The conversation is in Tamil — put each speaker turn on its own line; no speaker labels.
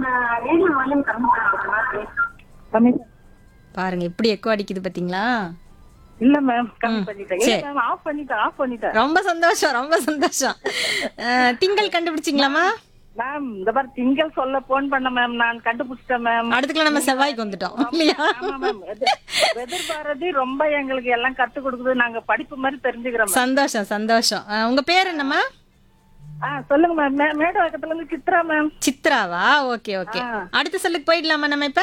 ரேடியோ வால்யூம் கம்மி பண்ணுங்க
கம்மி
பாருங்க எப்படி எக்கோ அடிக்குது பாத்தீங்களா
இல்ல மேம் கம்மி
ம்,
பண்ணிட்டேன்
சரி.
இல்ல மேம் ஆஃப் பண்ணிட்டேன் ஆஃப் பண்ணிட்டேன்
ரொம்ப சந்தோஷம் ரொம்ப சந்தோஷம் அஹ், திங்கள் கண்டுபிடிச்சிங்களாமா
மேம் இந்த மாதிரி திங்கள் சொல்ல போன் பண்ண மேம் நான் கண்டுபிடிச்சிட்டேன் மேம்
அடுத்துக்குள்ள நம்ம செவ்வாய்க்கு வந்துட்டோம் இல்லையா
ஆமா மேம் வெதர் பாரதி ரொம்ப எங்களுக்கு எல்லாம் கத்து கொடுக்குது நாங்க படிப்பு மாதிரி தெரிஞ்சுக்கிறோம் மேம்
சந்தோஷம் சந்தோஷம் அஹ், உங்க பேர் என்னம்மா
ஆ சொல்லுங்க மேம் மே- மேடவாக்கத்துல இருந்து சித்ரா மேம்
சித்ராவா ஓகே ஓகே அடுத்த சொல்லுக்கு போயிடலாமா நம்ம இப்ப